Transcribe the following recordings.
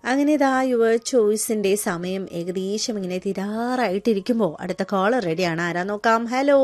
അങ്ങനെ ഇതാ യുവർ ചോയ്സിന്റെ സമയം ഏകദേശം ഇങ്ങനെ തീരാറായിട്ടിരിക്കുമ്പോൾ അടുത്ത കോളർ റെഡിയാണ് ആരാ നോക്കാം ഹലോ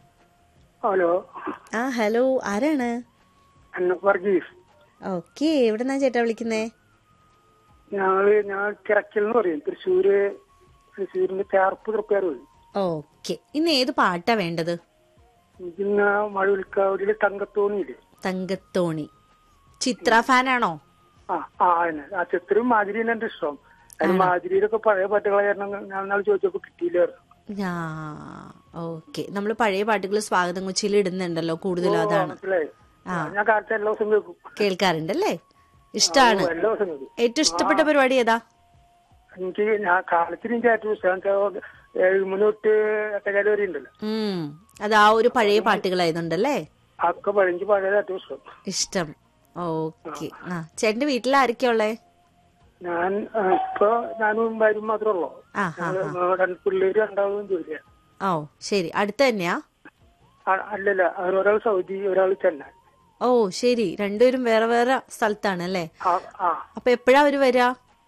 ഹലോ ആ ഹലോ ആരാണ് അന്ന വർഗീസ് ഓക്കെ എവിടെന്നാ ചേട്ടാ വിളിക്കുന്നേ ഞങ്ങള് ഞാൻ കിറക്കൽ എന്ന് പറയും തൃശ്ശൂര് തൃശ്ശൂരിന്റെ ചേർപ്പ് തൃപ്പേർ വഴി ഓക്കെ ഇന്ന് ഏത് പാട്ടാ വേണ്ടത് പിന്നെ മഴവിൽക്കാവിലെ തങ്കത്തോണിയില്ലേ തങ്കത്തോണി ചിത്ര ഫാനാണോ ആ ആ അതന്നെ ആ ചിത്രയും മാതിരിയാണ് എന്റെ ഇഷ്ടം അതിന് മാതിരിയിലൊക്കെ പഴയ പാട്ടുകളായിരുന്നു ഞാൻ നാളെ ചോദിച്ചപ്പോ കിട്ടിയില്ലായിരുന്നു ആ ഓക്കെ നമ്മൾ പഴയ പാട്ടുകൾ സ്വാഗതം കൊച്ചിയിൽ ഇടുന്നുണ്ടല്ലോ കൂടുതലും അതാണ് മനസ്സിലായി ഞാൻ കാലത്ത് എല്ലാ ദിവസം കേൾക്കും കേൾക്കാറുണ്ടല്ലേ ഇഷ്ടാണ് ഓ, എല്ലാ ദിവസം കേൾക്കും ഏറ്റവും ഇഷ്ടപ്പെട്ട പരിപാടി ഏതാ എനിക്ക് ഞാൻ കാലത്തിന് എനിക്ക് ഏറ്റവും ഇഷ്ടം വെച്ചാൽ ഏഴ് മണി തൊട്ട് എട്ടേകാല് വരെ ഉണ്ടല്ലോ ഉം അത് ആ ഒരു പഴയ പാട്ടുകളായതുകൊണ്ടല്ലേ അതൊക്കെ പഴയ എനിക്ക് പഴയത് ഏറ്റവും ഇഷ്ടം ഇഷ്ടം ഓക്കെ ആ ചേട്ടന്റെ വീട്ടിൽ ആരൊക്കെയാ ഉള്ളേ ഞാൻ ആ, ഇപ്പൊ ഞാനും ഭാര്യയും മാത്രമേ ഉള്ളൂ ആ ആ ഞങ്ങള് രണ്ട് പിള്ളേര് രണ്ടാമതും ജോലിയാണ് ഓ ശരി അടുത്ത് തന്നെയാ ആ- അല്ലല്ല അവർ ഒരാൾ സൗദി ഒരാൾ ചെന്നൈ ഓ ശരി രണ്ടുപേരും വേറെ വേറെ സ്ഥലത്താണ് അല്ലേ ആ ആ അപ്പൊ എപ്പോഴാ അവര് വരാ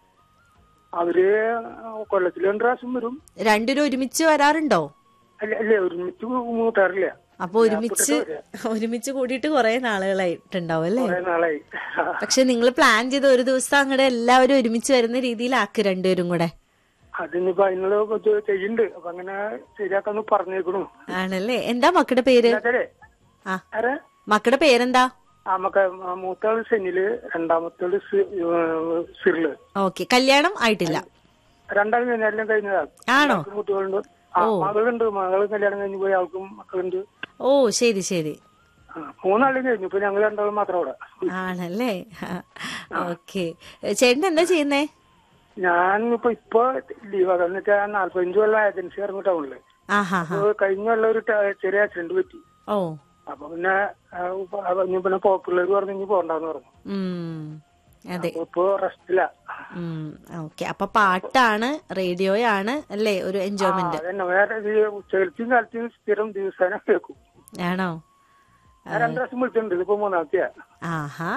അവര് കൊല്ലത്തിൽ രണ്ട് പ്രാവശ്യം വരും രണ്ടുപേരും ഒരുമിച്ച് വരാറുണ്ടോ അല്ല അല്ലേ ഒരുമിച്ച് മൂത്താറില്ല അപ്പൊ ഒരുമിച്ച് ഒരുമിച്ച് കൂടിയിട്ട് കുറെ നാളുകളായിട്ടുണ്ടാവും അല്ലേ കുറെ നാളായി പക്ഷെ നിങ്ങൾ പ്ലാൻ ചെയ്ത് ഒരു ദിവസം അങ്ങടെ എല്ലാവരും ഒരുമിച്ച് വരുന്ന രീതിയിലാക്ക് രണ്ടുപേരും കൂടെ അതിനിപ്പോ അതിനുള്ള കുറച്ച് ചെയ്യുന്നുണ്ട് അപ്പൊ അങ്ങനെ ശരിയാക്കാന്ന് പറഞ്ഞേക്കണു ആണല്ലേ എന്താ മക്കളുടെ പേര് അതെ ആ ആരെ മക്കളുടെ പേരെന്താ ആ മക്ക മൂത്താള് സെനില് രണ്ടാമത്താള് സി- ഏഹ് സിറില് ഓക്കെ കല്യാണം ആയിട്ടില്ല രണ്ടാളും കഴിഞ്ഞാലും കഴിഞ്ഞതാ ആണോ അവർക്ക് കുട്ടികളുണ്ട് ആ മകളുണ്ട് മകള് കല്യാണം കഴിഞ്ഞ് പോയി അവൾക്കും മക്കളുണ്ട് ഓ ശരി ശരി ആ, മൂന്നാളും കഴിഞ്ഞു ഇപ്പൊ ഞങ്ങൾ രണ്ടാളും മാത്രം അവിടെ ആണല്ലേ ഓക്കെ ചേട്ടൻ എന്താ ചെയ്യുന്നേ ഞാൻ ഇപ്പൊ ഇപ്പൊ ലീവ് അതെന്ന് വെച്ചാൽ നാല്പത്തഞ്ചു കൊല്ലം ഏജൻസി ഇറങ്ങി ടൗണില് ആഹാ ഹാ അപ്പൊ കഴിഞ്ഞ കൊല്ലം ഒരു ട- ചെറിയ ആക്സിഡന്റ് പറ്റി ഓ അപ്പൊ പിന്നെ ആ, ഉപ്പ- അപ്പൊ ഇനി പിന്നെ പിള്ളേർ പറഞ്ഞു ഇനി പോണ്ടെന്ന് പറഞ്ഞു ഉം അതെ അപ്പൊ ഇപ്പൊ റെസ്റ്റില്ല ഉം ഓക്കെ അപ്പൊ പാട്ടാണ് റേഡിയോയാണ് അല്ലേ ഒരു എൻജോയ്മെന്റ് അതന്നെ വേറെ ഉച്ചകൽച്ചും കാലത്തും സ്ഥിരം ദിവസേന കേൾക്കും ആണോ ഞാൻ രണ്ടു പ്രാവശ്യം വിളിച്ചിട്ടുണ്ട് ഇതിപ്പോ മൂന്നാമത്തെയാ ആഹാ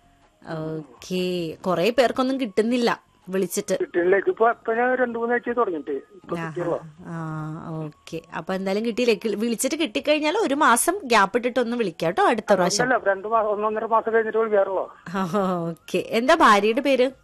ഓക്കെ കൊറേ പേർക്കൊന്നും കിട്ടുന്നില്ല വിളിച്ചിട്ട് കിട്ടില്ല ഇതിപ്പോ ഇപ്പൊ ഞാൻ രണ്ടു മൂന്നാഴ്ച തുടങ്ങിട്ട് ഇപ്പൊ കിട്ടിയുള്ളൂ ആ ഓക്കെ അപ്പൊ എന്തായാലും കിട്ടിയില്ലേ കി- വിളിച്ചിട്ട് കിട്ടിക്കഴിഞ്ഞാൽ ഒരു മാസം ഗ്യാപ്പ് ഇട്ടിട്ട് ഒന്ന് വിളിക്കാം കേട്ടോ അടുത്ത പ്രാവശ്യം അല്ല രണ്ടു മാസം ഒന്നൊന്നര മാസം കഴിഞ്ഞിട്ട് വിളിക്കാറുള്ളൂ ഓക്കെ എന്താ ഭാര്യയുടെ പേര്